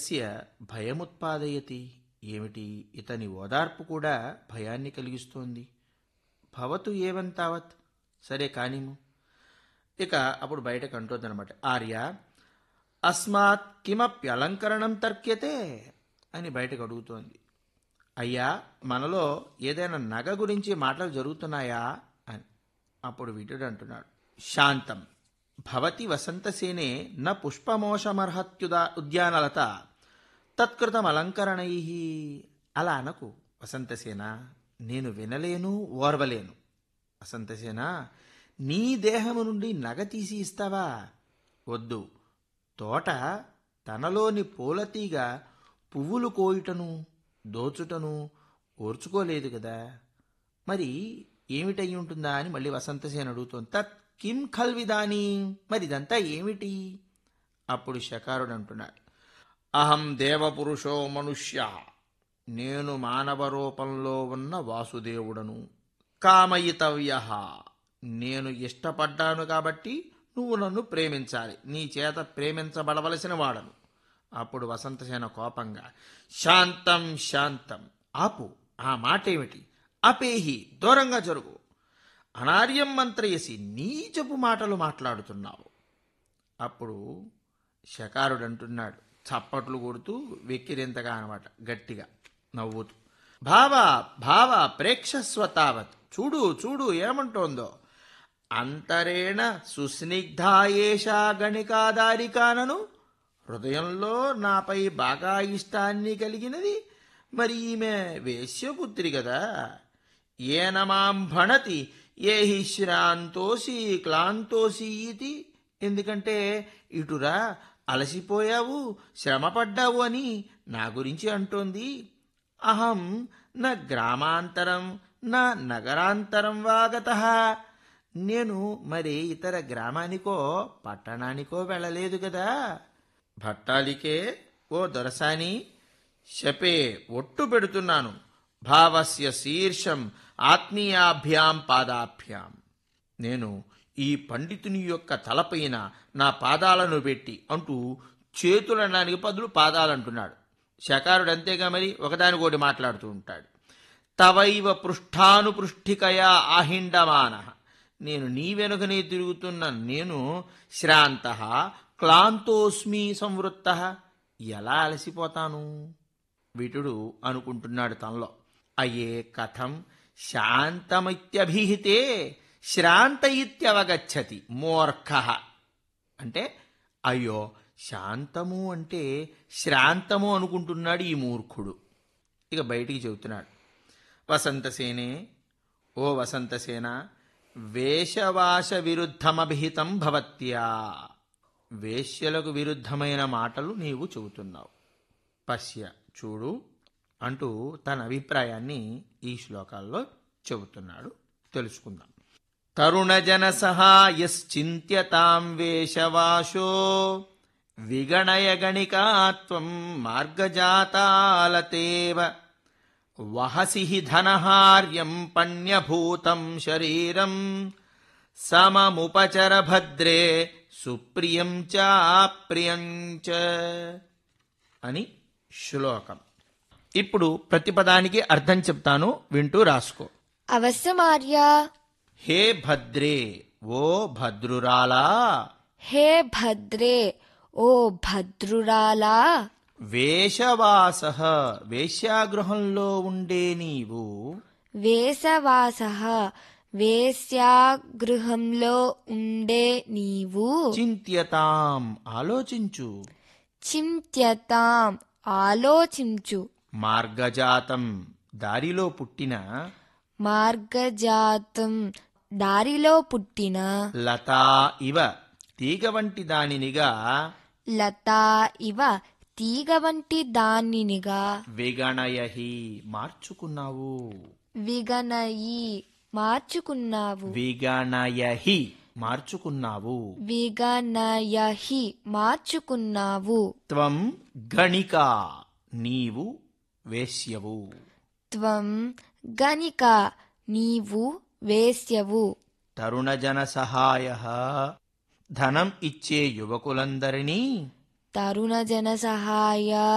తస్య భయముత్పాదయతి ఏమిటి ఇతని ఓదార్పు కూడా భయాన్ని కలిగిస్తోంది భవతు ఏవం తావత్ సరే కానిము ఇక అప్పుడు బయటకు అంటోందనమాట ఆర్య అస్మాత్ కిమప్యలంకరణం తర్క్యతే అని బయటకు అడుగుతోంది అయ్యా మనలో ఏదైనా నగ గురించి మాటలు జరుగుతున్నాయా అని అప్పుడు విటుడు అంటున్నాడు శాంతం భవతి వసంతసేనే న పుష్పమోషమర్హత్యుదా ఉద్యానలత తత్కృతం అలంకరణై అలా అనకు వసంతసేన నేను వినలేను ఓర్వలేను వసంతసేన నీ దేహము నుండి నగ తీసి ఇస్తావా వద్దు తోట తనలోని పూలతీగ పువ్వులు కోయుటను దోచుటను ఓర్చుకోలేదు కదా మరి ఏమిటయి ఉంటుందా అని మళ్ళీ వసంతసేన అడుగుతోంది తత్ కిం ఖల్విదాని మరి ఇదంతా ఏమిటి అప్పుడు శకారుడు అంటున్నాడు అహం దేవపురుషో మనుష్య నేను మానవ రూపంలో ఉన్న వాసుదేవుడను కామయితవ్య నేను ఇష్టపడ్డాను కాబట్టి నువ్వు నన్ను ప్రేమించాలి నీ చేత ప్రేమించబడవలసిన వాడను అప్పుడు వసంతసేన కోపంగా శాంతం శాంతం ఆపు ఆ మాట ఏమిటి అపేహి దూరంగా జరుగు అనార్యం మంత్రయసి నీచపు మాటలు మాట్లాడుతున్నావు అప్పుడు శకారుడు అంటున్నాడు చప్పట్లు కొడుతూ వెక్కిరింతగా అనమాట గట్టిగా నవ్వుతూ భావ భావ ప్రేక్షస్వ తావత్ చూడు చూడు ఏమంటోందో అంతరేణ సుస్నిగ్ధాయేషా గణికాదారికానను హృదయంలో నాపై బాగా ఇష్టాన్ని కలిగినది మరి ఈమె వేశ్యపుత్రి కదా ఏనమాం భణతి ఏ హి శ్రాంతోసి క్లాంతోసి ఇది ఎందుకంటే ఇటురా అలసిపోయావు శ్రమపడ్డావు అని నా గురించి అంటోంది అహం న గ్రామాంతరం నా నగరాంతరం వాగత నేను మరి ఇతర గ్రామానికో పట్టణానికో వెళ్ళలేదు కదా భట్టాలికే ఓ దొరసాని శపే ఒట్టు పెడుతున్నాను భావస్య శీర్షం ఆత్మీయాభ్యాం పాదాభ్యాం నేను ఈ పండితుని యొక్క తలపైన నా పాదాలను పెట్టి అంటూ చేతులనడానికి బదులు పాదాలంటున్నాడు శకారుడు అంతేగా మరి ఒకదానికోటి మాట్లాడుతూ ఉంటాడు తవైవ పృష్ఠానుపృష్ఠికయా ఆహిండమాన నేను నీ వెనుకనే తిరుగుతున్న నేను శ్రాంత క్లాంతోస్మి సంవృత్త ఎలా అలసిపోతాను విటుడు అనుకుంటున్నాడు తనలో అయ్యే కథం శాంతమిత్యభిహితే శ్రాంత ఇత్యవగచ్చతి మూర్ఖ అంటే అయ్యో శాంతము అంటే శ్రాంతము అనుకుంటున్నాడు ఈ మూర్ఖుడు ఇక బయటికి చెబుతున్నాడు వసంతసేనే ఓ వసంతసేన వేషవాస విరుద్ధమభిహితం భవత్యా వేశ్యలకు విరుద్ధమైన మాటలు నీవు చెబుతున్నావు పశ్య చూడు అంటూ తన అభిప్రాయాన్ని ఈ శ్లోకాల్లో చెబుతున్నాడు తెలుసుకుందాం తరుణజన సహాయశ్చింత్యతాం వేషవాశో విగణయ గణికాత్వం మార్గజాతాలతేవ వహసి హి ధనహార్యం పణ్యభూతం శరీరం సమముపచర భద్రే సుప్రియం చాప్రియం చ అని శ్లోకం ఇప్పుడు ప్రతిపదానికి అర్థం చెప్తాను వింటూ రాసుకో అవశ్యమార్య హే భద్రే ఓ భద్రురాలా హే భద్రే ఓ భద్రురాలా వేషవాస వేశ్యాగృహంలో ఉండే నీవు వేసవాస వేశ్యాగృహంలో ఉండే నీవు చింత్యతాం ఆలోచించు చింత్యతాం ఆలోచించు మార్గజాతం దారిలో పుట్టిన మార్గజాతం దారిలో పుట్టిన లతా ఇవ తీగ వంటి దానినిగా లతా ఇవ తీగ వంటి దానినిగా విగణయహి మార్చుకున్నావు విగనయి మార్చుకున్నావు విగణయహి మార్చుకున్నావు విగనయహి మార్చుకున్నావు త్వం గణిక నీవు వేశ్యవు త్వం గణిక నీవు వేశ్యవు తరుణజన సహాయ ధనం ఇచ్చే యువకులందరినీ తరుణ జన సహాయ